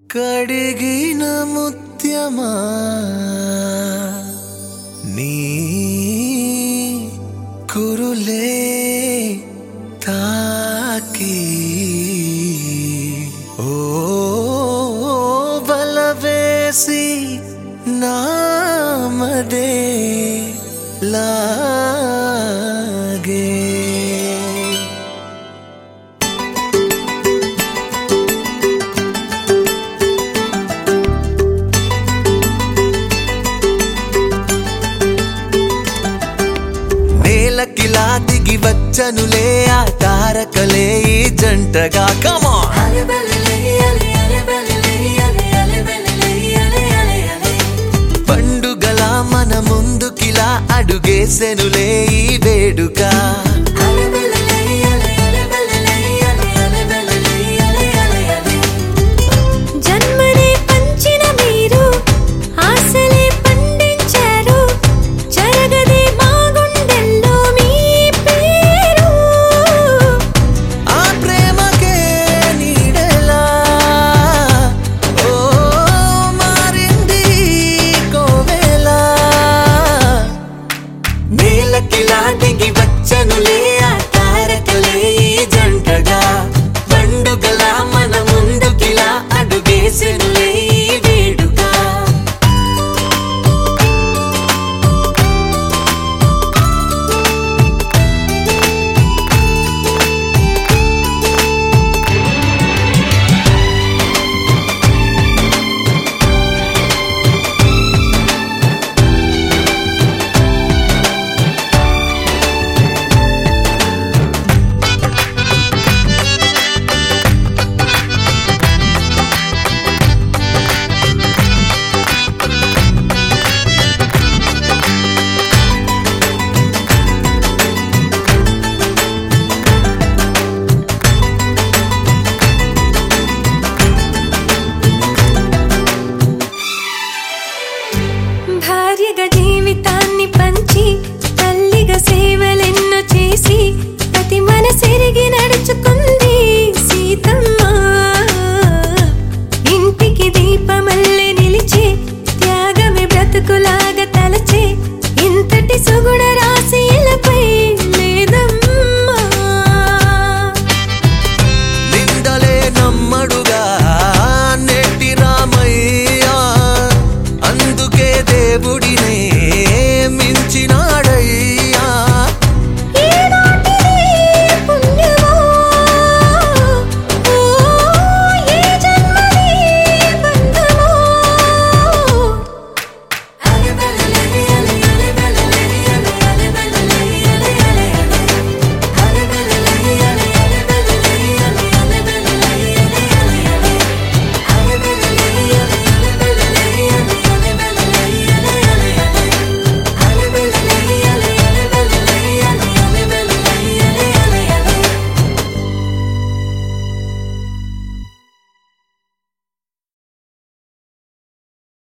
కడిగిన ముత్యమా నీ కురులే తాకి ఓ బలవేసి నామదే లాగే నేలకిలా దిగి వచ్చనులే ఆ తారకలే ఈ జంటగా కమా పండుగల మన ముందుకిలా అడుగేసెనులే ఈ వేడుక జన్మనే పంచిన మీరు ఆశలే పండించారు జరగదే మా గుండెల్లో మీ పేరు ఆ ప్రేమకే నీడెలా ఓ మారింది కోవెల నేలకిలా దిగి వచ్చనులే ఆ తారకలే ఈ జంటగా పండుగల మన ముందుకిలా అడుగేసెనులే ఈ వేడుక భార్యగా